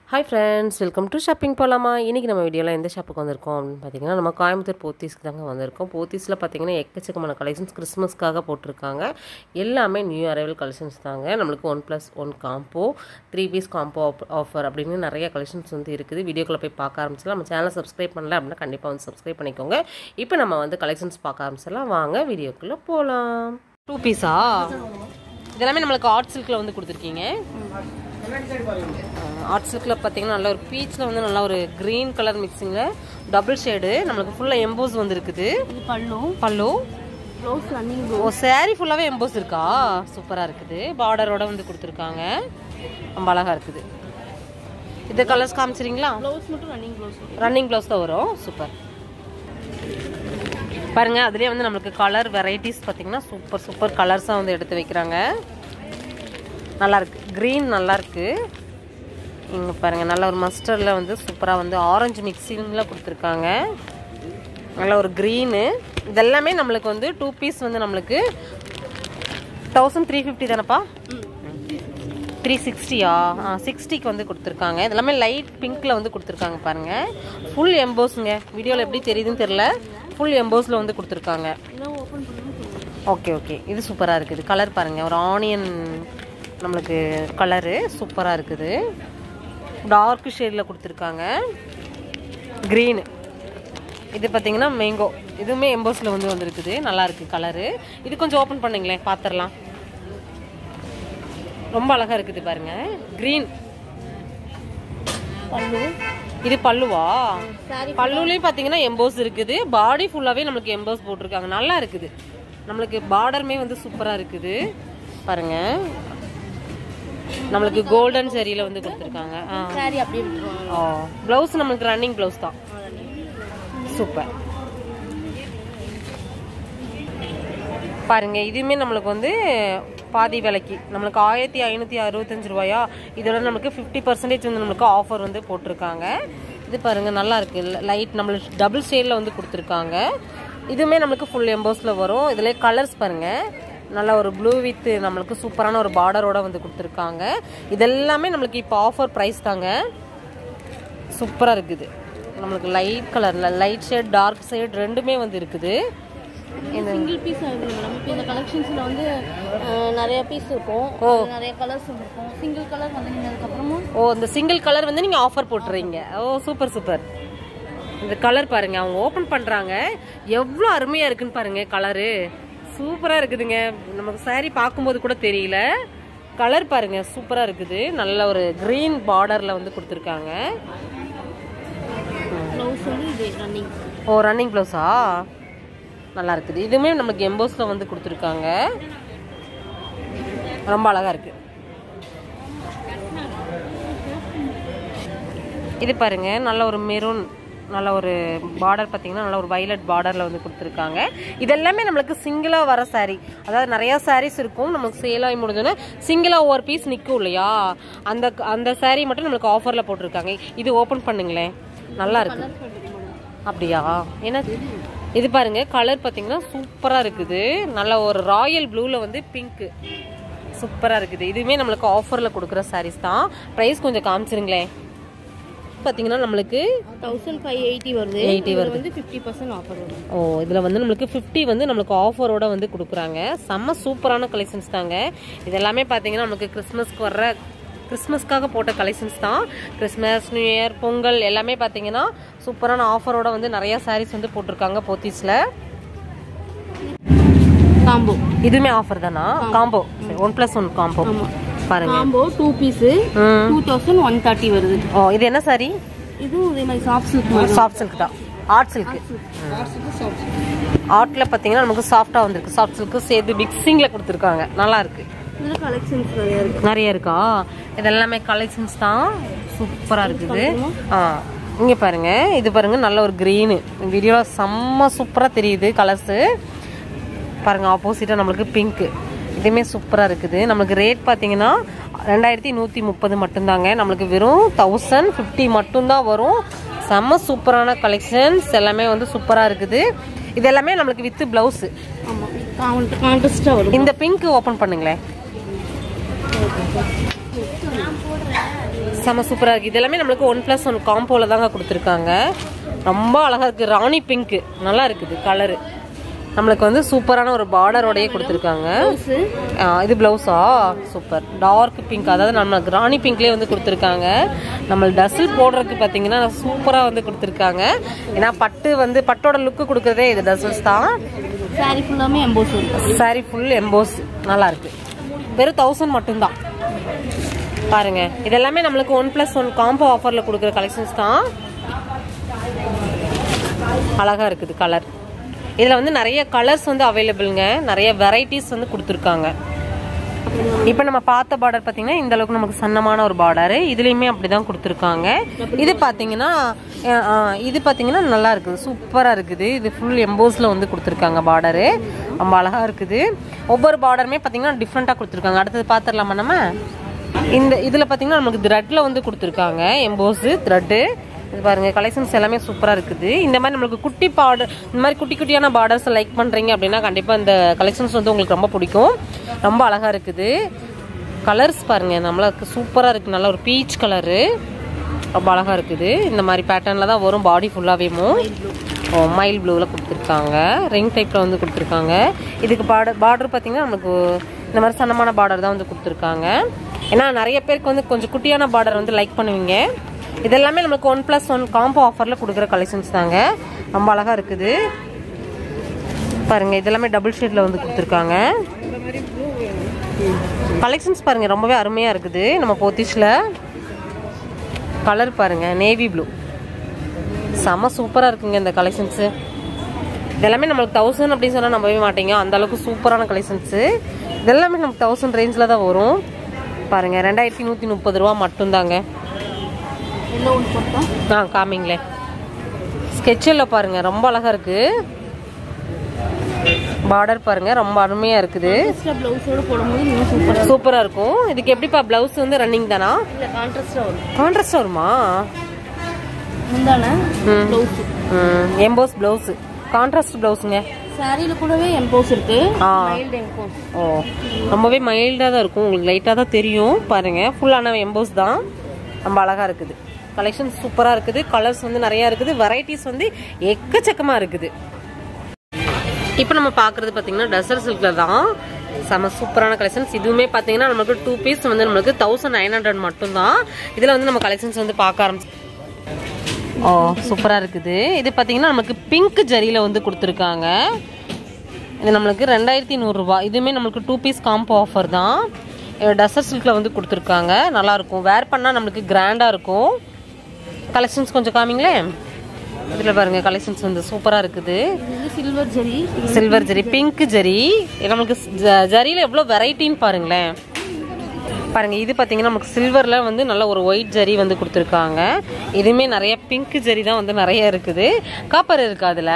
Hi friends welcome to shopping போகலாமா இன்றைக்கி நம்ம வீடியோவில் எந்த ஷாப்புக்கு வந்திருக்கோம் அப்படின்னு பார்த்தீங்கன்னா நம்ம கோயம்புத்தூர் போத்தீஸ்க்கு தாங்க வந்திருக்கோம் போத்தீஸில் பார்த்தீங்கன்னா எக்கச்சக்கமான கலெக்ஷன்ஸ் கிறிஸ்மஸ்க்காக போட்டிருக்காங்க எல்லாமே நியூ அரைவல் கலெக்ஷன்ஸ் தாங்க நம்மளுக்கு one plus one combo three piece combo offer அப்படின்னு நிறைய கலெக்ஷன்ஸ் வந்து இருக்குது வீடியோக்குள்ளே போய் பார்க்க ஆரம்பிச்சிடலாம் நம்ம சேனலை சப்ஸ்கிரைப் பண்ணல அப்படின்னா கண்டிப்பாக வந்து சப்ஸ்கிரைப் பண்ணிக்கோங்க இப்போ நம்ம வந்து கலெக்ஷன்ஸ் பார்க்க ஆரம்பிச்சிடலாம் வாங்க வீடியோக்குள்ளே போகலாம் டூ பீஸா இதெல்லாமே நம்மளுக்கு ஆர்ட் சில்கில் வந்து கொடுத்துருக்கீங்க ஆர்ட் சில்கில் பார்த்தீங்கன்னா நல்ல ஒரு பீச்சில் வந்து நல்ல ஒரு க்ரீன் கலர் மிக்சிங்கில் டபுள் ஷேடு நம்மளுக்கு ஃபுல்லாக எம்போஸ் வந்துருக்குது இது பல்லு பல்லு ப்ளவுஸ் ரன்னிங் ஓ saree ஃபுல்லாகவே எம்போஸ் இருக்கா சூப்பராக இருக்குது பார்டரோட வந்து கொடுத்துருக்காங்க ரொம்ப அழகாக இருக்குது இந்த கலர்ஸ் காமிச்சிருங்களா ப்ளவுஸ் மட்டும் ரன்னிங் ப்ளவுஸ் ரன்னிங் ப்ளவுஸ் தான் வரும் சூப்பர் பாருங்க அதுலேயே வந்து நம்மளுக்கு கலர் வெரைட்டிஸ் பார்த்தீங்கன்னா சூப்பர் சூப்பர் கலர்ஸாக வந்து எடுத்து வைக்கிறாங்க நல்லா இருக்கு க்ரீன் நல்லா இருக்கு இங்கே பாருங்க நல்ல ஒரு மஸ்டர்டில் வந்து சூப்பராக வந்து ஆரஞ்சு மிக்சிங்கில் கொடுத்துருக்காங்க நல்ல ஒரு க்ரீனு இதெல்லாமே நம்மளுக்கு வந்து டூ பீஸ் வந்து நம்மளுக்கு தௌசண்ட் த்ரீ ஃபிஃப்டி தானேப்பா த்ரீ சிக்ஸ்டியா ஆ சிக்ஸ்டிக்கு வந்து கொடுத்துருக்காங்க இதெல்லாமே லைட் பிங்க்கில் வந்து கொடுத்துருக்காங்க பாருங்க ஃபுல் எம்போஸுங்க வீடியோவில் எப்படி தெரியுதுன்னு தெரில ஃபுல் எம்போஸில் வந்து கொடுத்துருக்காங்க இதெல்லாம் ஓப்பன் பண்ணணும் ஓகே ஓகே இது சூப்பராக இருக்குது கலர் பாருங்கள் ஒரு ஆனியன் நம்மளுக்கு கலரு சூப்பராக இருக்குது டார்க் ஷேடில் கொடுத்துருக்காங்க க்ரீனு இது பார்த்தீங்கன்னா மேங்கோ இதுவுமே எம்போஸில் வந்து வந்திருக்குது நல்லா இருக்குது கலரு இது கொஞ்சம் ஓப்பன் பண்ணுங்களேன் பார்த்துடலாம் ரொம்ப அழகாக இருக்குது பாருங்க க்ரீன் பல்லு இது பல்லுவா சாரி பல்லுலேயும் பார்த்தீங்கன்னா எம்போஸ் இருக்குது பாடி ஃபுல்லாகவே நம்மளுக்கு எம்போஸ் போட்டிருக்காங்க நல்லா இருக்குது நம்மளுக்கு பார்டருமே வந்து சூப்பராக இருக்குது பாருங்க நம்மளுக்கு கோல்டன் சரியில் வந்து கொடுத்துருக்காங்க ஆ சாரி அப்படியே விட்டுருவாங்க ஓ ப்ளவுஸ் நம்மளுக்கு ரன்னிங் ப்ளவுஸ் தான் சூப்பர் பாருங்க இதுவுமே நம்மளுக்கு வந்து பாதி விலைக்கு நம்மளுக்கு ஆயிரத்தி ஐநூற்றி அறுபத்தஞ்சு ரூபாயா இதோட நம்மளுக்கு ஃபிஃப்டி பர்சன்டேஜ் வந்து நம்மளுக்கு ஆஃபர் வந்து போட்டிருக்காங்க இது பாருங்க நல்லா இருக்கு லைட் நம்மளுக்கு டபுள் ஷேடில் வந்து கொடுத்துருக்காங்க இதுவுமே நம்மளுக்கு ஃபுல் எம்போஸில் வரும் இதில் கலர்ஸ் பாருங்க நல்ல ஒரு ப்ளூ வித் நம்மளுக்கு சூப்பரான ஒரு பார்டரோட வந்து கொடுத்துருக்காங்க இதெல்லாமே நம்மளுக்கு இப்போ ஆஃபர் ப்ரைஸ் தாங்க சூப்பராக இருக்குது நம்மளுக்கு லைட் கலரில் லைட் ஷேட் டார்க் ஷேட் ரெண்டுமே வந்து இருக்குது இந்த சிங்கிள் பீஸ் ஆகுது மேடம் இப்போ இந்த கலெக்ஷன்ஸில் வந்து அஹ், நிறைய பீஸ் இருக்கும் அதுல நிறைய கலர்ஸ் இருக்கும் சிங்கிள் கலர் வந்ததுக்கப்புறமும் ஓ இந்த சிங்கிள் கலர் வந்து நீங்கள் ஆஃபர் போட்டுறீங்க ஓ சூப்பர் சூப்பர் இந்த கலர் பாருங்க அவங்க ஓப்பன் பண்ணுறாங்க எவ்வளோ அருமையாக இருக்குன்னு பாருங்க கலரு சூப்பராக இருக்குதுங்க நமக்கு saree பார்க்கும்போது கூட தெரியல கலர் பாருங்க சூப்பராக இருக்குது நல்ல ஒரு க்ரீன் பார்டரில் வந்து கொடுத்துருக்காங்க ப்ளவுஸ் வந்து இது ரன்னிங் ஓ ரன்னிங் ப்ளவுஸா நல்லா இருக்குது இதுவுமே நமக்கு எம்போஸில் வந்து கொடுத்துருக்காங்க ரொம்ப அழகாக இருக்கு இது பாருங்க நல்ல ஒரு மெரூன் நல்ல ஒரு பார்டர் பார்த்தீங்கன்னா நல்ல ஒரு வைலட் பார்டரில் வந்து கொடுத்துருக்காங்க இதெல்லாமே நம்மளுக்கு சிங்கிளாக வர saree அதாவது நிறையா சாரீஸ் இருக்கும் நமக்கு சேலாகி முடிஞ்சோன்னா சிங்கிளாக ஒவ்வொரு பீஸ் நிற்கும் இல்லையா அந்த அந்த saree மட்டும் நம்மளுக்கு ஆஃபரில் போட்டிருக்காங்க இது ஓப்பன் பண்ணுங்களேன் நல்லா இருக்கு அப்படியா என்ன இது பாருங்க கலர் பார்த்தீங்கன்னா சூப்பராக இருக்குது நல்ல ஒரு ராயல் ப்ளூவில் வந்து பிங்க்கு சூப்பராக இருக்குது இதுவுமே நம்மளுக்கு ஆஃபரில் கொடுக்குற சாரீஸ் தான் ப்ரைஸ் கொஞ்சம் காமிச்சிருங்களேன் பார்த்தீங்கன்னா நம்மளுக்கு தௌசண்ட் ஃபைவ் எயிட்டி வருது 80 வருது வந்து ஃபிஃப்டி பர்சன்ட் ஆஃபர் வரும் ஓ இதில் வந்து நம்மளுக்கு ஃபிஃப்டி வந்து நம்மளுக்கு ஆஃபரோட வந்து கொடுக்குறாங்க செம்ம சூப்பரான கலெக்ஷன்ஸ் தாங்க இது எல்லாமே பார்த்தீங்கன்னா நம்மளுக்கு கிறிஸ்மஸ்க்கு வர்ற கிறிஸ்மஸ்க்காக போட்ட கலெக்ஷன்ஸ் தான் கிறிஸ்மஸ் நியூ இயர் பொங்கல் எல்லாமே பார்த்தீங்கன்னா சூப்பரான ஆஃபரோட வந்து நிறைய சாரீஸ் வந்து போட்டிருக்காங்க போத்தீஸில் காம்போ இதுவுமே ஆஃபர் தானா combo one plus one combo பாருங்க காம்போ டூ பீஸு ம். டூ தௌசண்ட் ஒன் தேர்ட்டி வருது ஓ இது என்ன சாரி இதுவும் இதே மாதிரி சாஃப்ட் சில்க் மாதிரி சாஃப்ட் சில்க் தான் ஆர்ட் சில்க் ஆர்ட்ல பார்த்தீங்கன்னா நமக்கு சாஃப்டாக வந்திருக்கு சாஃப்ட் சில்க்கு சேர்த்து மிக்சிங்கில் கொடுத்துருக்காங்க நல்லா இருக்கு இதில் கலெக்ஷன்ஸ் நிறைய இருக்கு நிறைய இருக்கா இதெல்லாமே கலெக்ஷன்ஸ் தான் சூப்பராக இருக்குது ஆ இங்கே பாருங்க இது பாருங்க நல்ல ஒரு க்ரீனு வீடியோவில் செம்ம சூப்பராக தெரியுது கலர்ஸு பாருங்க ஆப்போசிட்டாக நம்மளுக்கு பிங்க்கு இதுவுமே சூப்பராக இருக்குது நம்மளுக்கு ரேட் பார்த்தீங்கன்னா ரெண்டாயிரத்தி நூற்றி முப்பது மட்டும்தாங்க நம்மளுக்கு வெறும் தௌசண்ட் ஃபிஃப்டி மட்டும்தான் வரும் செம்ம சூப்பரான கலெக்ஷன்ஸ் எல்லாமே வந்து சூப்பராக இருக்குது இது எல்லாமே நம்மளுக்கு வித்து ப்ளவுஸு ஆமாம் காவுண்ட் கான்ட்ரஸ்டாக வரும் இந்த பிங்க் ஓப்பன் பண்ணுங்களேன் செம சூப்பராக இருக்குது இதெல்லாமே நம்மளுக்கு ஒன் ப்ளஸ் ஒன் காம்போவில் தாங்க கொடுத்துருக்காங்க ரொம்ப அழகாக இருக்குது ராணி பிங்க்கு நல்லா இருக்குது கலரு நம்மளுக்கு வந்து சூப்பரான ஒரு பார்டரோடையே கொடுத்துருக்காங்க ப்ளவுஸு ஆ, இது ப்ளவுஸா சூப்பர் டார்க் பிங்க் அதாவது நம்மளுக்கு ராணி பிங்க்லேயே வந்து கொடுத்துருக்காங்க நம்ம டசில் போடுறதுக்கு பார்த்தீங்கன்னா சூப்பராக வந்து கொடுத்துருக்காங்க ஏன்னா பட்டு வந்து பட்டோட லுக்கு கொடுக்குறதே இது டசில்ஸ் தான் சாரி ஃபுல்லாமே எம்போஸ் இருக்கும் சாரி ஃபுல் எம்போஸ் நல்லா இருக்கு வெறும் தௌசண்ட் மட்டும்தான் பாருங்க இதெல்லாமே நம்மளுக்கு ஒன் பிளஸ் ஒன் காம்போ ஆஃபர்ல கொடுக்குற கலெக்ஷன்ஸ் தான் அழகா இருக்குது கலர் இதுல வந்து நிறைய கலர்ஸ் வந்து அவைலபிள்ங்க நிறைய வெரைட்டிஸ் வந்து கொடுத்துருக்காங்க இப்போ நம்ம பார்த்த பார்டர் பார்த்தீங்கன்னா இந்த அளவுக்கு நமக்கு சன்னமான ஒரு பார்டர் இதுலேயுமே அப்படிதான் கொடுத்துருக்காங்க இது பார்த்தீங்கன்னா அஹ், அஹ், இது பார்த்தீங்கன்னா நல்லா இருக்குது சூப்பராக இருக்குது இது ஃபுல் எம்போஸில் வந்து கொடுத்துருக்காங்க பார்டரு ரொம்ப அழகாக இருக்குது ஒவ்வொரு பார்டருமே பார்த்தீங்கன்னா டிஃப்ரெண்ட்டாக கொடுத்துருக்காங்க அடுத்தது பார்த்துடலாமா நம்ம இந்த இதில் பார்த்தீங்கன்னா நமக்கு த்ரெட்டில் வந்து கொடுத்துருக்காங்க எம்போஸு த்ரெட்டு இது பாருங்க கலெக்ஷன்ஸ் எல்லாமே சூப்பராக இருக்குது இந்த மாதிரி நம்மளுக்கு குட்டி பார்டர் இந்த மாதிரி குட்டி குட்டியான பார்டர்ஸ் லைக் பண்ணுறீங்க அப்படின்னா கண்டிப்பாக இந்த கலெக்ஷன்ஸ் வந்து உங்களுக்கு ரொம்ப பிடிக்கும் ரொம்ப அழகாக இருக்குது கலர்ஸ் பாருங்க நம்மளுக்கு சூப்பராக இருக்குது நல்ல ஒரு பீச் கலரு ரொம்ப அழகாக இருக்குது இந்த மாதிரி பேட்டர்னில் தான் வரும் பாடி ஃபுல்லாகவேமோ ஓ மைல் ப்ளூவில் கொடுத்துருக்காங்க ரிங் டைப்பில் வந்து கொடுத்துருக்காங்க இதுக்கு பார்டர் பார்டர் பார்த்தீங்கன்னா நமக்கு இந்த மாதிரி சன்னமான பார்டர் தான் வந்து கொடுத்துருக்காங்க ஏன்னா நிறைய பேருக்கு வந்து கொஞ்சம் குட்டியான பார்டர் வந்து லைக் பண்ணுவீங்க இதெல்லாமே நமக்கு ஒன் ப்ளஸ் ஒன் காம்போ ஆஃபரில் கொடுக்குற கலெக்ஷன்ஸ் தாங்க ரொம்ப அழகாக இருக்குது பாருங்க இதெல்லாமே டபுள் ஷேட்ல வந்து கொடுத்துருக்காங்க கலெக்ஷன்ஸ் பாருங்க ரொம்பவே அருமையா இருக்குது நம்ம போத்திஷ்ல கலர் பாருங்க நேவி ப்ளூ செம சூப்பரா இருக்குங்க இந்த கலெக்ஷன்ஸ் இதெல்லாமே நம்மளுக்கு தௌசண்ட் அப்படின்னு சொன்னா நம்பவே மாட்டீங்க அந்த அளவுக்கு சூப்பரான கலெக்ஷன்ஸ் இதெல்லாமே நமக்கு தௌசண்ட் ரேஞ்சில் தான் வரும் பாருங்க ரெண்டாயிரத்தி நூற்றி முப்பது ரூபா மட்டும்தாங்க எல்லோ ஒன்று போட்டா ஆ காமிங்களே ஸ்கெட்சில் பாருங்க ரொம்ப அழகா இருக்கு பார்டர் பாருங்க ரொம்ப அருமையா இருக்குது எக்ஸ்ட்ரா ப்ளவுஸோட போடும்போது இன்னும் சூப்பராக சூப்பரா இருக்கும் இதுக்கு எப்படிப்பா பிளவுஸ் வந்து ரன்னிங் தானா இல்லை கான்ட்ராஸ்டாக வரும் கான்ட்ராஸ்ட் வருமா முந்தான ம். ப்ளவுஸு எம்போஸ் பிளவுஸ் கான்ட்ராஸ்ட் பிளவுஸுங்க சாரியில் கூடவே எம்போஸ் இருக்கு ஆ. மைல்டு எம்போஸ் ஓ ரொம்பவே மைல்டாக தான் இருக்கும் உங்களுக்கு லைட்டாக தான் தெரியும் பாருங்க ஃபுல்லான எம்போஸ் தான் ரொம்ப அழகா இருக்குது கலெக்ஷன் சூப்பராக இருக்குது கலர்ஸ் வந்து நிறையா இருக்குது வெரைட்டிஸ் வந்து எக்கச்சக்கமாக இருக்குது இப்போ நம்ம பார்க்குறது பார்த்தீங்கன்னா டசர் சில்கில் தான் செம சூப்பரான கலெக்ஷன்ஸ் இதுவுமே பார்த்தீங்கன்னா நமக்கு டூ பீஸ் வந்து நம்மளுக்கு தௌசண்ட் நைன் ஹண்ட்ரட் மட்டும்தான் இதில் வந்து நம்ம கலெக்ஷன்ஸ் வந்து பார்க்க ஆரம்பிச்சு ஓ சூப்பராக இருக்குது இது பார்த்தீங்கன்னா நமக்கு பிங்க் ஜரியில் வந்து கொடுத்துருக்காங்க இது நம்மளுக்கு ரெண்டாயிரத்தி நூறுரூவா இதுவுமே நம்மளுக்கு டூ பீஸ் காம்போ ஆஃபர் தான் டசர் சில்கில் வந்து கொடுத்துருக்காங்க நல்லாயிருக்கும் வேர் பண்ணால் நம்மளுக்கு கிராண்டாக இருக்கும் கலெக்ஷன்ஸ் கொஞ்சம் காமிங்களே இதில் பாருங்கள் கலெக்ஷன்ஸ் வந்து சூப்பராக இருக்குது இது வந்து silver zari silver zari pink zari இது நமக்கு ஜ- ஜரியில எவ்வளோ வெரைட்டின்னு பாருங்களேன் பாருங்க இது பார்த்தீங்கன்னா நமக்கு சில்வர்ல வந்து நல்ல ஒரு ஒயிட் ஜரி வந்து கொடுத்துருக்காங்க இதுவுமே நிறைய பிங்க் ஜரி தான் வந்து நிறைய இருக்குது காப்பர் இருக்கு அதுல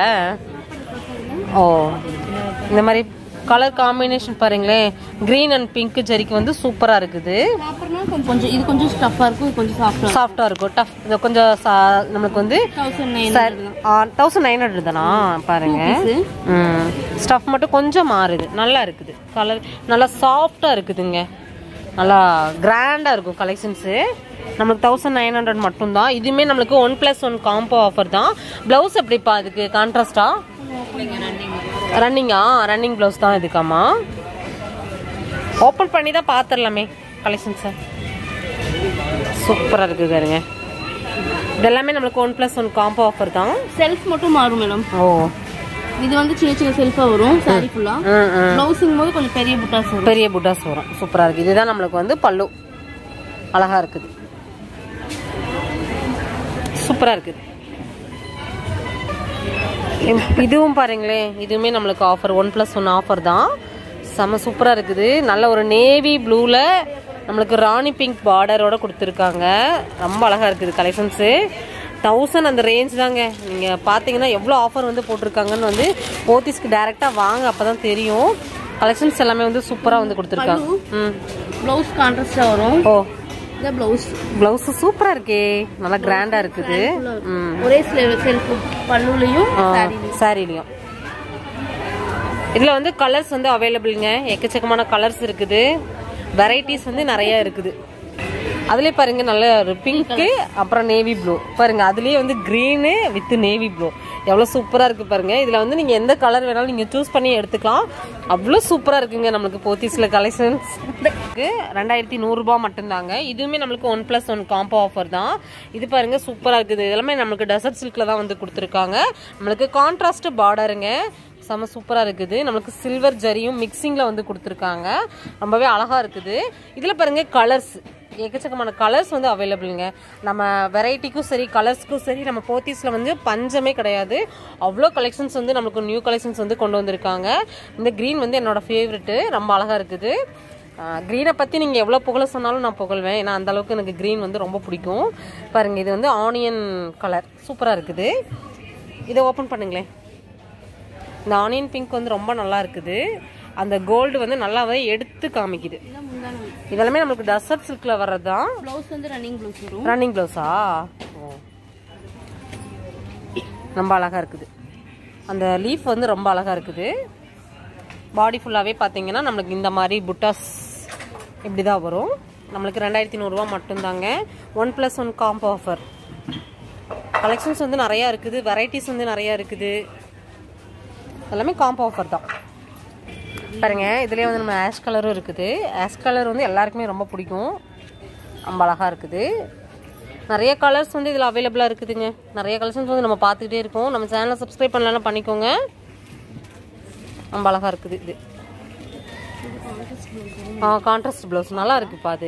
ஓ இந்த மாதிரி கலர் காம்பினேஷன் பாருங்களேன் கிரீன் அண்ட் பிங்க் ஜரிக்கு வந்து சூப்பரா இருக்குது காப்பர்னா கொஞ்சம் கொஞ்சம் இது கொஞ்சம் ஸ்டஃப்பாக இருக்கும் இது கொஞ்சம் சாஃப்டாக சாஃப்டா இருக்கும் டஃப் இது கொஞ்சம் சா- நம்மளுக்கு வந்து thousand nine thousand nine hundred தானா பாருங்க ஸ்டஃப் மட்டும் கொஞ்சம் மாறுது நல்லா இருக்குது கலர் நல்லா சாஃப்டாக இருக்குதுங்க நல்லா கிராண்டாக இருக்கும் கலெக்ஷன்ஸு நம்மளுக்கு தௌசண்ட் நைன் ஹண்ட்ரட் மட்டும்தான் இதுவுமே நம்மளுக்கு one plus one combo offer தான் ப்ளவுஸ் எப்படிப்பா அதுக்கு கான்ட்ராஸ்டா ரன்னிங்கா ரன்னிங் ப்ளவுஸ் தான் இதுக்காமா ஓப்பன் பண்ணி தான் பார்த்துடலாமே கலெக்ஷன்ஸை சூப்பராக இருக்குது பாருங்க இதெல்லாமே நம்மளுக்கு one plus one combo offer தான் செல்ஃப் மட்டும் மாறும் மேடம் ஓ இது வந்து சின்ன சின்ன செல்ஃபாக வரும் சாரி ஃபுல்லாக ம் ம் ப்ளவுஸிங் போது கொஞ்சம் பெரிய புட்டாஸ் வரும் பெரிய புட்டாஸ் வரும் சூப்பராக இருக்குது இதுதான் நம்மளுக்கு வந்து பல்லு அழகா இருக்குது சூப்பராக இருக்குது இம்- இதுவும் பாருங்களேன் இதுவுமே நம்மளுக்கு offer one plus one offer தான் செம சூப்பராக இருக்குது நல்ல ஒரு நேவி ப்ளூவில் நம்மளுக்கு ராணி பிங்க் பார்டரோட கொடுத்துருக்காங்க ரொம்ப அழகாக இருக்குது கலெக்ஷன்ஸு தௌசண்ட் அந்த ரேஞ்ச் தாங்க நீங்கள் பார்த்தீங்கன்னா எவ்வளோ ஆஃபர் வந்து போட்டிருக்காங்கன்னு வந்து போத்திஸ்க்கு டேரெக்டாக வாங்க அப்போ தான் தெரியும் கலெக்ஷன்ஸ் எல்லாமே வந்து சூப்பராக வந்து கொடுத்துருக்காங்க ம் ப்ளவுஸ் கான்ட்ராஸ்டாக வரும் ஓ இந்த ப்ளவுஸ் ப்ளவுஸ் சூப்பராக இருக்கே நல்லா கிராண்டாக இருக்குது ம் ஒரே செல்ஃப் பல்லுலையும் சாரிலையும் சாரிலையும் இதில் வந்து கலர்ஸ் வந்து அவைலபிள்ங்க எக்கச்சக்கமான கலர்ஸ் இருக்குது வெரைட்டிஸ் வந்து நிறைய இருக்குது அதுலயே பாருங்க நல்ல ஒரு பிங்க்கு அப்புறம் நேவி ப்ளூ பாருங்க அதுலயே வந்து க்ரீனு வித் நேவி ப்ளூ எவ்வளவு சூப்பரா இருக்கு பாருங்க இதுல வந்து நீங்க எந்த கலர் வேணாலும் நீங்க சூஸ் பண்ணி எடுத்துக்கலாம் அவ்வளவு சூப்பரா இருக்குங்க நம்மளுக்கு போத்தீஸ்ல கலெக்ஷன்ஸ் ரெண்டாயிரத்தி நூறுரூபா மட்டும்தாங்க இதுவுமே நம்மளுக்கு one plus one combo offer தான் இது பாருங்க சூப்பரா இருக்குது இது எல்லாமே நம்மளுக்கு டெசர்ட் சில்க்ல தான் வந்து கொடுத்துருக்காங்க நம்மளுக்கு கான்ட்ராஸ்ட் பார்டருங்க செம சூப்பராக இருக்குது நம்மளுக்கு சில்வர் ஜரியும் மிக்சிங்கில் வந்து கொடுத்துருக்காங்க ரொம்பவே அழகாக இருக்குது இதில் பாருங்க கலர்ஸ் எக்கச்சக்கமான கலர்ஸ் வந்து அவைலபிளுங்க நம்ம வெரைட்டிக்கும் சரி கலர்ஸ்க்கும் சரி நம்ம போத்தீஸில் வந்து பஞ்சமே கிடையாது அவ்வளோ கலெக்ஷன்ஸ் வந்து நம்மளுக்கு நியூ கலெக்ஷன்ஸ் வந்து கொண்டு வந்திருக்காங்க இந்த க்ரீன் வந்து என்னோட ஃபேவரெட்டு ரொம்ப அழகாக இருக்குது க்ரீனை பற்றி நீங்கள் எவ்வளோ புகழ சொன்னாலும் நான் புகழ்வேன் ஏன்னா அந்த அளவுக்கு எனக்கு க்ரீன் வந்து ரொம்ப பிடிக்கும் பாருங்க இது வந்து ஆனியன் கலர் சூப்பராக இருக்குது இதை ஓப்பன் பண்ணுங்களேன் இந்த ஆனியன் பிங்க் வந்து ரொம்ப நல்லா இருக்குது அந்த கோல்டு வந்து நல்லாவே எடுத்து காமிக்குது இதான் முந்தானம் இதெல்லாமே நம்மளுக்கு டசர்ட் சில்க்ல வர்றது தான் ப்ளவுஸ் வந்து ரன்னிங் ப்ளவுஸ் வரும் ரன்னிங் ப்ளவுஸா ரொம்ப அழகா இருக்குது அந்த லீஃப் வந்து ரொம்ப அழகா இருக்குது பாடி ஃபுல்லாகவே பார்த்தீங்கன்னா நம்மளுக்கு இந்த மாதிரி புட்டாஸ் இப்படி தான் வரும் நம்மளுக்கு ரெண்டாயிரத்தி நூறுரூவா மட்டும்தாங்க one plus one combo offer collections வந்து நிறையா இருக்குது வெரைட்டிஸ் வந்து நிறையா இருக்குது எல்லாமே காம்போ ஆஃபர் தான் பாருங்க இதுலேயே வந்து நம்ம ஆஷ் கலரும் இருக்குது ஆஷ் கலர் வந்து எல்லாருக்குமே ரொம்ப பிடிக்கும் ரொம்ப அழகாக இருக்குது நிறைய கலர்ஸ் வந்து இதில் அவைலபிளாக இருக்குதுங்க நிறைய கலெக்ஷன்ஸ் வந்து நம்ம பார்த்துக்கிட்டே இருக்கோம் நம்ம சேனலை சப்ஸ்கிரைப் பண்ணலாம் பண்ணிக்கோங்க ரொம்ப அழகாக இருக்குது இது ஆ கான்ட்ராஸ்ட் ப்ளவுஸ் நல்லா இருக்குப்பா அது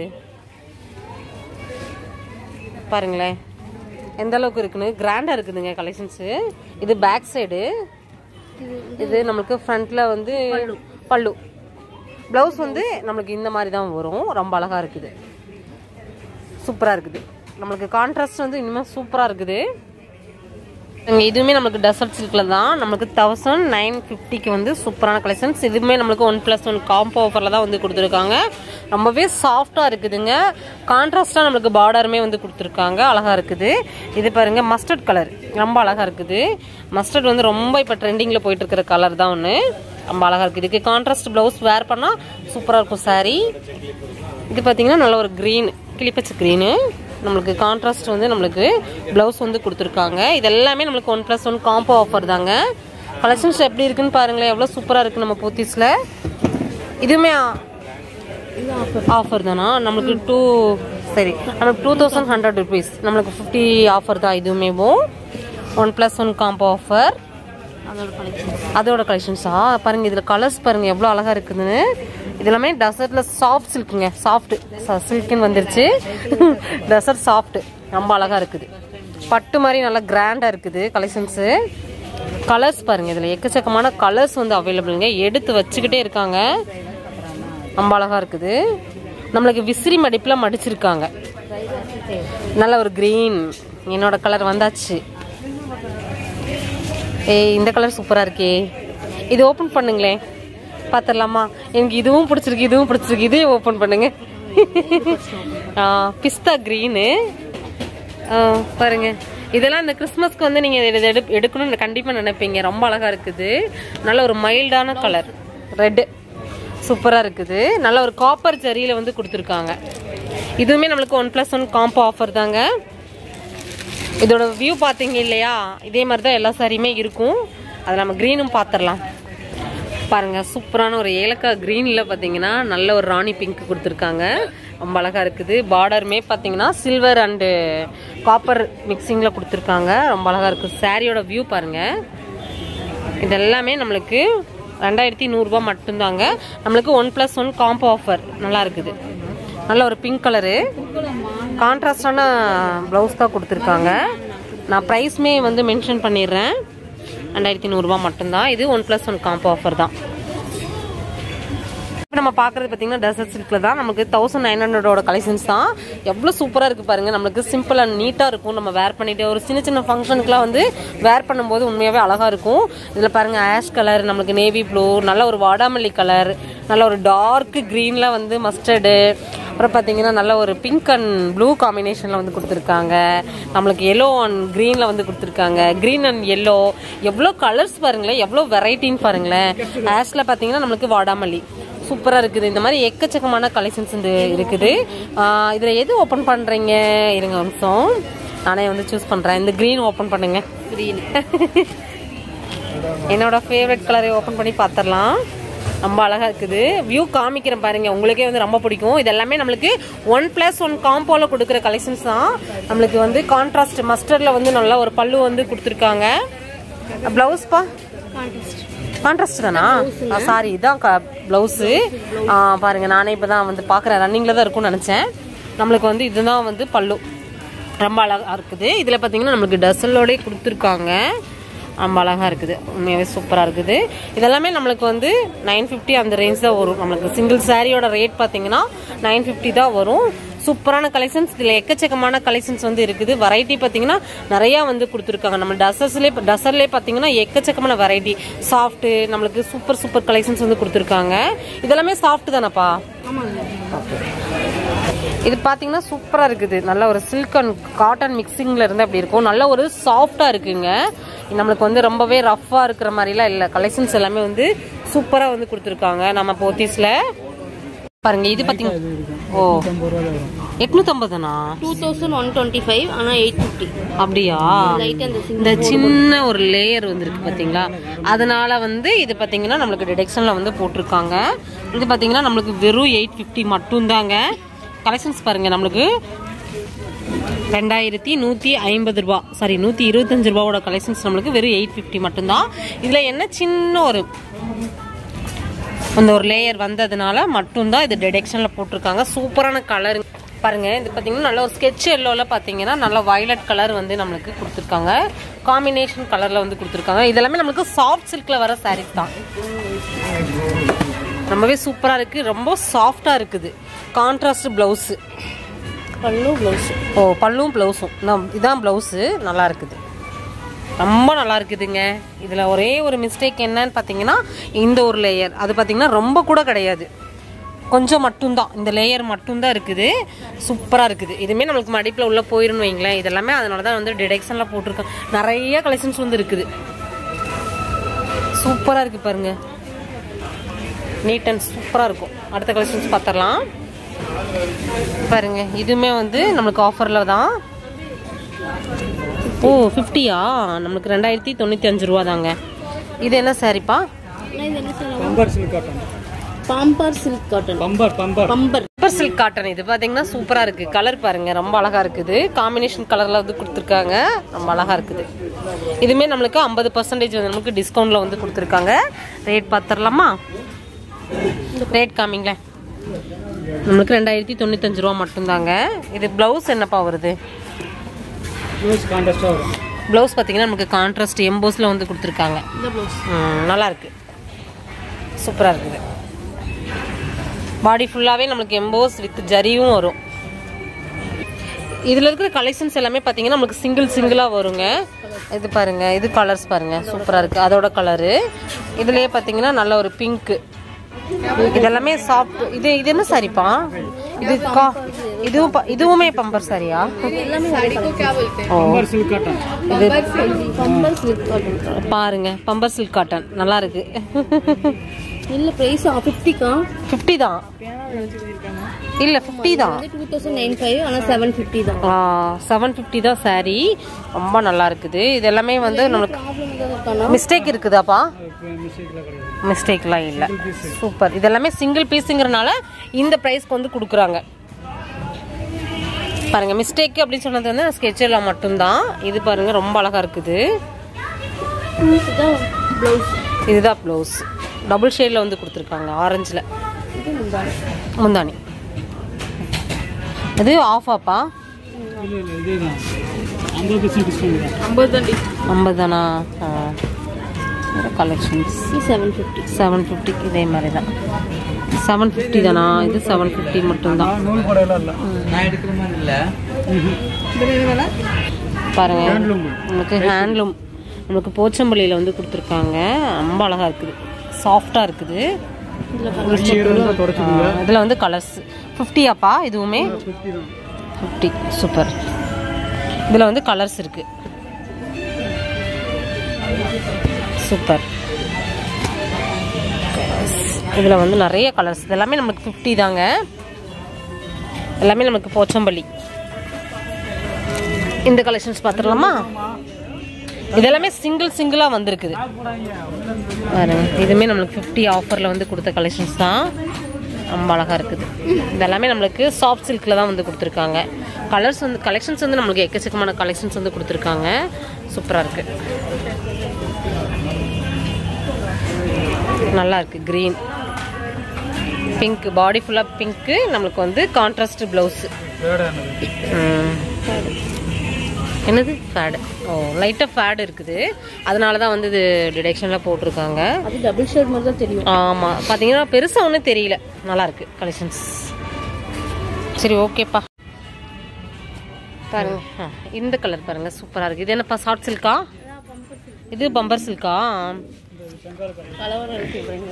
பாருங்களேன் எந்த அளவுக்கு இருக்குன்னு கிராண்டாக இருக்குதுங்க கலெக்ஷன்ஸு இது பேக் சைடு இது நம்மளுக்கு ஃப்ரண்ட்ல வந்து பல்லு ப்ளவுஸ் வந்து நம்மளுக்கு இந்த மாதிரி தான் வரும் ரொம்ப அழகா இருக்குது சூப்பராக இருக்குது நம்மளுக்கு கான்ட்ராஸ்ட் வந்து இனிமேல் சூப்பராக இருக்குது இங்க இதுவுமே நம்மளுக்கு டெசர்ட் சில்கில் தான் நம்மளுக்கு தௌசண்ட் நைன் ஃபிஃப்டிக்கு வந்து சூப்பரான கலெக்ஷன்ஸ் இதுவுமே நம்மளுக்கு ஒன் ப்ளஸ் ஒன் காம்போ ஆஃபரில் தான் வந்து கொடுத்துருக்காங்க ரொம்பவே சாஃப்டாக இருக்குதுங்க கான்ட்ராஸ்டாக நம்மளுக்கு பார்டருமே வந்து கொடுத்துருக்காங்க அழகாக இருக்குது இது பாருங்க மஸ்டர்ட் கலர் ரொம்ப அழகாக இருக்குது மஸ்டர்ட் வந்து ரொம்ப இப்போ ட்ரெண்டிங்கில் போயிட்டு இருக்கிற கலர் தான் ஒன்று ரொம்ப அழகாக இருக்குது இதுக்கு கான்ட்ராஸ்ட் ப்ளவுஸ் வேர் பண்ணால் சூப்பராக இருக்கும் saree இது பார்த்தீங்கன்னா நல்ல ஒரு க்ரீன் கிளிப்பச்சை க்ரீனு நம்மளுக்கு கான்ட்ராஸ்ட் வந்து நம்மளுக்கு ப்ளவுஸ் வந்து கொடுத்துருக்காங்க இது எல்லாமே நம்மளுக்கு one plus one combo offer தாங்க கலெக்ஷன்ஸ் எப்படி இருக்குன்னு பாருங்களேன் எவ்வளோ சூப்பராக இருக்குது நம்ம போத்தீஸில் இதுவுமே ஆஃபர் தானா நம்மளுக்கு டூ சரி நம்மளுக்கு டூ தௌசண்ட் ஹண்ட்ரட் ருபீஸ் நம்மளுக்கு ஃபிஃப்டி ஆஃபர் தான் இதுவுமே one plus one combo offer அதோட கலெக்ஷன் அதோட கலெக்ஷன்ஸா பாருங்க இதுல கலர்ஸ் பாருங்க எவ்வளவு அழகா இருக்குதுன்னு இது எல்லாமே டெசர்ட்ல சாஃப்ட் சில்க்குங்க சாஃப்ட் சில்க்குன்னு வந்துருச்சு டெசர்ட் சாஃப்ட் ரொம்ப அழகா இருக்குது பட்டு மாதிரி நல்லா கிராண்டா இருக்குது கலெக்ஷன்ஸ் கலர்ஸ் பாருங்க இதுல எக்கச்சக்கமான கலர்ஸ் வந்து அவைலபிளுங்க எடுத்து வச்சுக்கிட்டே இருக்காங்க ரொம்ப அழகா இருக்குது நம்மளுக்கு விசிறி மடிப்புல மடிச்சிருக்காங்க நல்ல ஒரு கிரீன் என்னோட கலர் வந்தாச்சு ஏய் இந்த கலர் சூப்பராக இருக்கே இது ஓப்பன் பண்ணுங்களேன் பார்த்துடலாமா எனக்கு இதுவும் பிடிச்சிருக்கு இதுவும் பிடிச்சிருக்கு இதே ஓப்பன் பண்ணுங்க பிஸ்தா க்ரீனு பாருங்க இதெல்லாம் இந்த கிறிஸ்மஸ்க்கு வந்து நீங்கள் இதை எடு எடுக்கணும்னு கண்டிப்பாக நினைப்பீங்க ரொம்ப அழகாக இருக்குது நல்ல ஒரு மைல்டான கலர் ரெட்டு சூப்பராக இருக்குது நல்ல ஒரு காப்பர் ஜரியில் வந்து கொடுத்துருக்காங்க இதுவுமே நம்மளுக்கு one plus one combo offer தாங்க இதோட வியூ பார்த்தீங்க இல்லையா இதே மாதிரி தான் எல்லா சாரியுமே இருக்கும் அதை நம்ம க்ரீனும் பார்த்துடலாம் பாருங்க சூப்பரான ஒரு ஏலக்காய் க்ரீனில் பார்த்தீங்கன்னா நல்ல ஒரு ராணி பிங்க் கொடுத்துருக்காங்க ரொம்ப அழகாக இருக்குது பார்டருமே பார்த்தீங்கன்னா சில்வர் அண்டு காப்பர் மிக்சிங்கில் கொடுத்துருக்காங்க ரொம்ப அழகாக இருக்குது சாரியோட வியூ பாருங்க இது எல்லாமே நம்மளுக்கு ரெண்டாயிரத்தி நூறுரூபா மட்டும்தாங்க நம்மளுக்கு one plus one combo offer நல்லா இருக்குது நல்ல ஒரு பிங்க் கலரு கான்ட்ராஸ்டான ப்ளவுஸ் தான் கொடுத்துருக்காங்க நான் ப்ரைஸ்மே வந்து மென்ஷன் பண்ணிடுறேன் ரெண்டாயிரத்தி நூறுரூவா மட்டும்தான் இது one plus one combo offer தான் இப்போ நம்ம பார்க்குறது பார்த்தீங்கன்னா டெசர்ட் சில்கில் தான் நமக்கு தௌசண்ட் நைன் ஹண்ட்ரடோட கலெக்ஷன்ஸ் தான் எவ்வளோ சூப்பராக இருக்குது பாருங்க நம்மளுக்கு சிம்பிள் அண்ட் நீட்டாக இருக்கும் நம்ம வேர் பண்ணிட்டு ஒரு சின்ன சின்ன ஃபங்க்ஷனுக்குலாம் வந்து வேர் பண்ணும்போது உண்மையாகவே அழகாக இருக்கும் இதில் பாருங்க ஆஷ் கலர் நம்மளுக்கு நேவி ப்ளூ நல்ல ஒரு வாடாமல்லி கலர் நல்ல ஒரு டார்க் க்ரீனில் வந்து மஸ்டர்டு அப்புறம் பார்த்தீங்கன்னா நல்ல ஒரு பிங்க் அண்ட் ப்ளூ காம்பினேஷனில் வந்து கொடுத்துருக்காங்க நம்மளுக்கு எல்லோ அண்ட் க்ரீனில் வந்து கொடுத்துருக்காங்க க்ரீன் அண்ட் எல்லோ எவ்வளோ கலர்ஸ் பாருங்களேன் எவ்வளோ வெரைட்டின்னு பாருங்களேன் ஆஷில் பார்த்தீங்கன்னா நம்மளுக்கு வாடாமல்லி சூப்பராக இருக்குது இந்த மாதிரி எக்கச்சக்கமான கலெக்ஷன்ஸ் வந்து இருக்குது இதில் எது ஓப்பன் பண்ணுறீங்க இருங்க ஒரு நிமிஷம் நானே வந்து சூஸ் பண்ணுறேன் இந்த க்ரீன் ஓப்பன் பண்ணுங்க க்ரீன் என்னோட ஃபேவரட் கலரை ஓப்பன் பண்ணி பார்த்துடலாம் ரொம்ப அழகா இருக்குது வியூ காமிக்கிறேன் பாருங்க உங்களுக்கே வந்து ரொம்ப பிடிக்கும் இது எல்லாமே நம்மளுக்கு ஒன் பிளஸ் ஒன் காம்போல கொடுக்குற கலெக்ஷன்ஸ் தான் நம்மளுக்கு வந்து கான்ட்ராஸ்ட் மஸ்டர்ட்ல வந்து நல்லா ஒரு பல்லு வந்து கொடுத்துருக்காங்க பிளவுஸ்ப்பா கான்டெஸ்ட் கான்ட்ராஸ்ட் தானா சாரி இதான் ப்ளவுஸு பாருங்க நானே இப்போ தான் வந்து பார்க்குறேன் ரன்னிங்கில் தான் இருக்கும்னு நினச்சேன் நம்மளுக்கு வந்து இதுதான் வந்து பல்லு ரொம்ப அழகாக இருக்குது இதில் பார்த்தீங்கன்னா நம்மளுக்கு டசலோடே கொடுத்துருக்காங்க ரொம்ப அழகாக இருக்குது உண்மையாகவே சூப்பராக இருக்குது இதெல்லாமே நம்மளுக்கு வந்து நைன் ஃபிஃப்டி அந்த ரேஞ்ச் தான் வரும் நம்மளுக்கு சிங்கிள் சாரியோட ரேட் பார்த்தீங்கன்னா நைன் ஃபிஃப்டி தான் வரும் சூப்பரான கலெக்ஷன்ஸ் இதில் எக்கச்சக்கமான கலெக்ஷன்ஸ் வந்து இருக்குது வெரைட்டி பார்த்தீங்கன்னா நிறையா வந்து கொடுத்துருக்காங்க நம்ம டசர்ஸ்லேயே டசர்லேயே பார்த்தீங்கன்னா எக்கச்சக்கமான வெரைட்டி சாஃப்ட்டு நம்மளுக்கு சூப்பர் சூப்பர் கலெக்ஷன்ஸ் வந்து கொடுத்துருக்காங்க இதெல்லாமே சாஃப்ட் தானப்பா ஆமாங்க இது பார்த்தீங்கன்னா சூப்பராக இருக்குது நல்ல ஒரு சில்க் அண்ட் காட்டன் மிக்சிங்கில் இருந்து அப்படி இருக்கும் நல்ல ஒரு சாஃப்டாக இருக்குங்க நம்மளுக்கு வந்து ரொம்பவே ரஃப்பாக இருக்கிற மாதிரிலாம் இல்லை கலெக்ஷன்ஸ் எல்லாமே வந்து சூப்பராக வந்து கொடுத்துருக்காங்க நம்ம போத்தீஸில் பாருங்க இது பார்த்தீங்க ஓ எட்நூத்தம்பதுண்ணா two thousand one twenty five ஆனால் எயிட் ஃபிஃப்டி அப்படியா லைட் அந்த இந்த சின்ன ஒரு லேயர் வந்துருக்கு பார்த்தீங்களா அதனால வந்து இது பார்த்தீங்கன்னா நம்மளுக்கு டிடெக்ஷனில் வந்து போட்டிருக்காங்க இது பார்த்தீங்கன்னா நம்மளுக்கு வெறும் எயிட் ஃபிஃப்டி மட்டும்தாங்க கலெக்ஷன்ஸ் பாருங்க நம்மளுக்கு ரெண்டாயிரத்தி நூற்றி ஐம்பது ரூபா சாரி நூற்றி இருபத்தஞ்சு ரூபாவோட கலெக்ஷன்ஸ் நம்மளுக்கு வெறும் எயிட் ஃபிஃப்டி மட்டும்தான் இதில் என்ன சின்ன ஒரு அந்த ஒரு லேயர் வந்ததுனால மட்டும்தான் இது டிடெக்ஷனில் போட்டிருக்காங்க சூப்பரான கலர் பாருங்க இது பார்த்தீங்கன்னா நல்ல ஒரு ஸ்கெட்ச் எல்லோவில் பார்த்தீங்கன்னா நல்ல வயலட் கலர் வந்து நம்மளுக்கு கொடுத்துருக்காங்க காம்பினேஷன் கலரில் வந்து கொடுத்துருக்காங்க இதெல்லாமே நம்மளுக்கு சாஃப்ட் சில்கில் வர சாரீஸ் தான் ரொம்பவே சூப்பராக இருக்குது ரொம்ப சாஃப்டாக இருக்குது கான்ட்ராஸ்ட் ப்ளவுஸு பல்லு ப்ளவுஸ் ஓ பல்லும் ப்ளவுஸும் இதான் ப்ளவுஸு நல்லா இருக்குது ரொம்ப நல்லா இருக்குதுங்க இதில் ஒரே ஒரு மிஸ்டேக் என்னன்னு பார்த்தீங்கன்னா இந்த ஒரு லேயர் அது பார்த்தீங்கன்னா ரொம்ப கூட கிடையாது கொஞ்சம் மட்டும்தான் இந்த லேயர் மட்டும்தான் இருக்குது சூப்பராக இருக்குது இதுவுமே நம்மளுக்கு மடிப்பில் உள்ளே போயிருன்னு வைங்களேன் இதெல்லாமே அதனால தான் வந்து டிடெக்ஷனில் போட்டிருக்கோம் நிறைய கலெக்ஷன்ஸ் வந்து இருக்குது சூப்பராக இருக்குது பாருங்க நீட் அண்ட் சூப்பராக இருக்கும் அடுத்த கலெக்ஷன்ஸ் பார்த்துடலாம் பாருங்க இதுவுமே வந்து நம்மளுக்கு ஆஃபரில் தான் ஓ ஃபிஃப்டியா நம்மளுக்கு ரெண்டாயிரத்தி தொண்ணூற்றி அஞ்சு ரூபா தாங்க இது என்ன சாரிப்பா இது என்ன சொல்லுவாங்க bumper silk cotton bumper silk cotton bumper bumper bumper super silk cotton இது பார்த்தீங்கன்னா சூப்பராக இருக்குது கலர் பாருங்க ரொம்ப அழகாக இருக்குது காம்பினேஷன் கலரில் வந்து கொடுத்துருக்காங்க ரொம்ப அழகாக இருக்குது இதுவுமே நம்மளுக்கு ஐம்பது பர்சன்டேஜ் வந்து நமக்கு டிஸ்கவுண்ட்டில் வந்து கொடுத்துருக்காங்க ரேட் பார்த்துடலாமா ரேட் காமிங்களேன் நம்மளுக்கு ரெண்டாயிரத்தி தொண்ணூத்தஞ்சு ரூபா மட்டும்தாங்க இது ப்ளவுஸ் என்னப்பா வருது யூஸ் கான்டெஸ்டாக வரும் ப்ளவுஸ் பார்த்தீங்கன்னா நமக்கு கான்ட்ராஸ்ட் எம்போஸில் வந்து கொடுத்துருக்காங்க இந்த ப்ளவுஸ் ம், நல்லா இருக்கு சூப்பராக இருக்குது பாடி ஃபுல்லாகவே நம்மளுக்கு எம்போஸ் வித் ஜரியும் வரும் இதில் இருக்கிற கலெக்ஷன்ஸ் எல்லாமே பார்த்தீங்கன்னா நமக்கு சிங்கிள் சிங்கிளாக வருங்க இது பாருங்க இது கலர்ஸ் பாருங்க சூப்பராக இருக்கு அதோட கலரு இதுலயே பார்த்தீங்கன்னா நல்ல ஒரு பிங்க்கு இதெல்லாமே சாஃப்ட் இது இது என்ன சாரிப்பா இது கா இதுவும் ப- இதுவுமே பம்பர் சாரியா ஓ பம்பர் சில்க் காட்டன் இது பம்பர் சில்க் காட்டன் பாருங்க பம்பர் சில்க் காட்டன் நல்லா இருக்கு இல்ல பிரைஸ் ஃபிஃப்டிக்கா ஃபிஃப்டி தான் இல்ல ஃபிஃப்டி தான் வந்து டூ தௌசண்ட் நைன் ஃபைவ் ஆனால் செவன் ஃபிஃப்டி தான் செவன் ஃபிஃப்டி தான் saree ரொம்ப நல்லா இருக்குது இது எல்லாமே வந்து நம்மளுக்கு ப்ராப்ளம் ஏதாவது இருக்கானா மிஸ்டேக் இருக்குதாப்பா மிஸ்டேக்கில் கிடையாது மிஸ்டேக்லாம் இல்லை சூப்பர் இது எல்லாமே சிங்கிள் பீஸுங்கிறனால இந்த ப்ரைஸ்க்கு வந்து கொடுக்குறாங்க பாருங்க மிஸ்டேக் அப்படின்னு சொன்னது வந்து ஸ்கெட்சில் மட்டும்தான் இது பாருங்க ரொம்ப அழகா இருக்குது இதுதான் ப்ளவுஸ் இதுதான் ப்ளவுஸ் டபுள் ஷேடில் வந்து கொடுத்துருக்காங்க ஆரஞ்சில் இது முந்தானி முந்தானி இது ஆஃப் ஆப்பா இல்லை இல்லை இதே தான் ஐம்பது பர்சன்ட் டிஸ்கவுண்ட் தான் ஐம்பது தான் ஐம்பது தானா கலெக்ஷன்ஸ் இது செவன் ஃபிஃப்டி செவன் ஃபிஃப்டி இதே மாதிரி தான் செவன் ஃபிஃப்டி தானா இது செவன் ஃபிஃப்டி மட்டும்தான் நூல் கூடையெல்லாம் இல்லை நான் எடுக்கிற மாதிரி இல்லை பாருங்க ஹேண்ட்லூம் நமக்கு ஹேண்ட்லூம் நமக்கு போச்சம்பள்ளியில் வந்து கொடுத்துருக்காங்க ரொம்ப அழகாக இருக்குது சாஃப்டாக இருக்குது இருந்தால் தொடச்சிக்கோங்க இதில் வந்து கலர்ஸ் ஃபிஃப்டியாப்பா இதுவுமே ஃபிஃப்டி தான் ஃபிஃப்டி சூப்பர் இதில் வந்து கலர்ஸ் இருக்கு சூப்பர் இதில் வந்து நிறைய கலர்ஸ் இது எல்லாமே நமக்கு ஃபிஃப்டி தாங்க எல்லாமே நமக்கு போச்சம்பள்ளி இந்த கலெக்ஷன்ஸ் பார்த்துடலாமா இதெல்லாமே சிங்கிள் சிங்கிளாக வந்திருக்குது பாருங்க இதுவுமே நம்மளுக்கு ஃபிஃப்டி ஆஃபரில் வந்து கொடுத்த கலெக்ஷன்ஸ் தான் ரொம்ப அழகாக இருக்குது இதெல்லாமே நம்மளுக்கு சாஃப்ட் சில்கில் தான் வந்து கொடுத்துருக்காங்க கலர்ஸ் வந்து கலெக்ஷன்ஸ் வந்து நம்மளுக்கு எக்கச்சக்கமான கலெக்ஷன்ஸ் வந்து கொடுத்துருக்காங்க சூப்பராக இருக்குது நல்லா இருக்குது க்ரீன் பிங்க் பாடி ஃபுல்லாக பிங்க்கு நம்மளுக்கு வந்து கான்ட்ராஸ்ட் ப்ளவுஸு என்னது ஃபேடு ஓ லைட்டாக ஃபேடு இருக்குது அதனால தான் வந்து இது டிடெக்ஷனில் போட்டிருக்காங்க அது டபுள் ஷேட் மாதிரி தான் தெரியும் ஆமாம் பார்த்தீங்கன்னா பெருசாக ஒன்றும் தெரியல நல்லா இருக்கு கலெக்ஷன்ஸ் சரி ஓகேப்பா பாருங்க ஆ, இந்த கலர் பாருங்க சூப்பராக இருக்குது இது என்னப்பா ஷார்ட் சில்கா இது பம்பர் சில்கா கலவரம் இருக்கு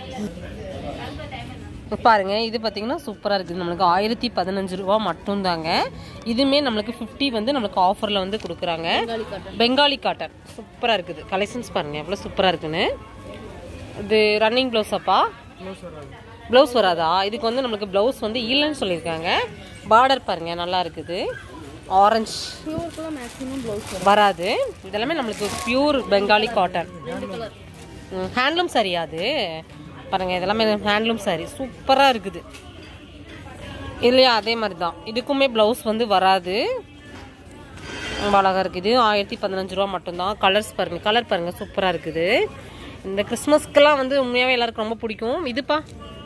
பாருங்க இது பார்த்தீங்கன்னா சூப்பராக இருக்குது நம்மளுக்கு ஆயிரத்தி பதினஞ்சு ரூபா மட்டும்தாங்க இதுவுமே நம்மளுக்கு ஃபிஃப்டி வந்து நம்மளுக்கு ஆஃபரில் வந்து கொடுக்குறாங்க பெங்காலி காட்டன் சூப்பராக இருக்குது கலெக்ஷன்ஸ் பாருங்க எவ்வளோ சூப்பராக இருக்குன்னு இது ரன்னிங் ப்ளவுஸப்பா ப்ளவுஸ் வராதா இதுக்கு வந்து நம்மளுக்கு ப்ளவுஸ் வந்து இல்லைன்னு சொல்லியிருக்காங்க பார்டர் பாருங்க நல்லா இருக்குது ஆரஞ்சு பியூருக்குலாம் மேக்ஸிமம் ப்ளவுஸ் வராது இதெல்லாமே நம்மளுக்கு பியூர் பெங்காலி காட்டன் ஹேண்ட்லூம் சரியா அது பாருங்க இதெல்லாமே ஹேண்ட்லூம் சாரி சூப்பராக இருக்குது இல்லையா அதே மாதிரி தான் இதுக்குமே ப்ளவுஸ் வந்து வராது ரொம்ப அழகாக இருக்குது ஆயிரத்தி பதினஞ்சு ரூபா மட்டும்தான் கலர்ஸ் பாருங்க கலர் பாருங்க சூப்பராக இருக்குது இந்த கிறிஸ்மஸ்க்கெல்லாம் வந்து உண்மையாகவே எல்லாருக்கும் ரொம்ப பிடிக்கும் இதுப்பா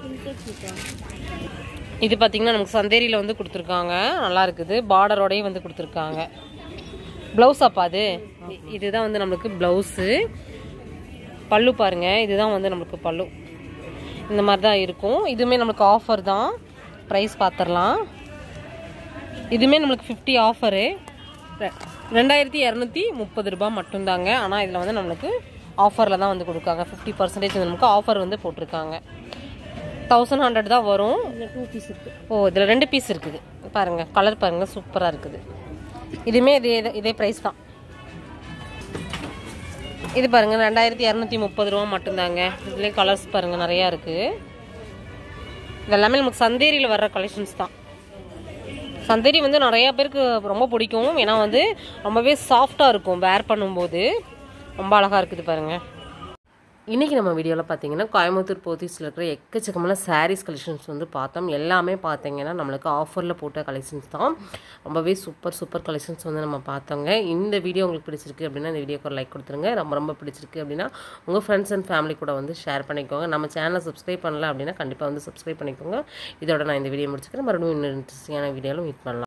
இது பார்த்தீங்கன்னா நமக்கு சந்தேரியில் வந்து கொடுத்துருக்காங்க நல்லா இருக்குது பார்டரோடையும் வந்து கொடுத்துருக்காங்க ப்ளவுஸ் அப்பா அது இ- இதுதான் வந்து நம்மளுக்கு ப்ளவுஸு பல்லு பாருங்க இதுதான் வந்து நம்மளுக்கு பல்லு இந்த மாதிரி தான் இருக்கும் இதுவுமே நம்மளுக்கு ஆஃபர் தான் ப்ரைஸ் பார்த்துடலாம் இதுவுமே நம்மளுக்கு ஃபிஃப்டி ஆஃபரு ரெண்டாயிரத்தி இரநூத்தி முப்பது ரூபாய் மட்டும்தாங்க ஆனால் இதில் வந்து நம்மளுக்கு ஆஃபரில் தான் வந்து கொடுக்காங்க ஃபிஃப்டி பர்சன்டேஜ் நமக்கு ஆஃபர் வந்து போட்டிருக்காங்க தௌசண்ட் ஹண்ட்ரட் தான் வரும் இதில் டூ பீஸ் இருக்கு ஓ இதில் ரெண்டு பீஸ் இருக்குது பாருங்க கலர் பாருங்க சூப்பராக இருக்குது இதுவுமே இதே இதே ப்ரைஸ் தான் இது பாருங்க ரெண்டாயிரத்தி இரநூத்தி முப்பது ரூபா மட்டும்தாங்க இதுலேயும் கலர்ஸ் பாருங்க நிறையா இருக்குது இதெல்லாமே நமக்கு சந்தேரியில் வர்ற கலெக்ஷன்ஸ் தான் சந்தேரி வந்து நிறைய பேருக்கு ரொம்ப பிடிக்கும் ஏன்னா வந்து ரொம்பவே சாஃப்டாக இருக்கும் வேர் பண்ணும்போது ரொம்ப அழகாக இருக்குது பாருங்க இன்றைக்கி நம்ம வீடியோவில் பார்த்தீங்கன்னா கோயம்புத்தூர் போத்தீஸில் இருக்கிற எக்கச்சக்கமான சாரீஸ் கலெக்ஷன்ஸ் வந்து பார்த்தோம் எல்லாமே பார்த்தீங்கன்னா நம்மளுக்கு ஆஃபரில் போட்ட கலெக்ஷன்ஸ் தான் ரொம்பவே சூப்பர் சூப்பர் கலெக்ஷன்ஸ் வந்து நம்ம பார்த்தோங்க இந்த வீடியோ உங்களுக்கு பிடிச்சிருக்கு அப்படின்னா இந்த வீடியோக்கு ஒரு லைக் கொடுத்துருங்க ரொம்ப ரொம்ப பிடிச்சிருக்கு அப்படின்னா உங்கள் ஃப்ரெண்ட்ஸ் அண்ட் ஃபேமிலி கூட வந்து ஷேர் பண்ணிக்கோங்க நம்ம சேனலை சப்ஸ்கிரைப் பண்ணல அப்படின்னா கண்டிப்பாக வந்து சப்ஸ்கிரைப் பண்ணிக்கோங்க இதோட நான் இந்த வீடியோ முடிச்சுக்கிறேன் மறுபடியும் இன்னும் இன்ட்ரெஸ்டிங்கான வீடியோவில் மீட் பண்ணலாம்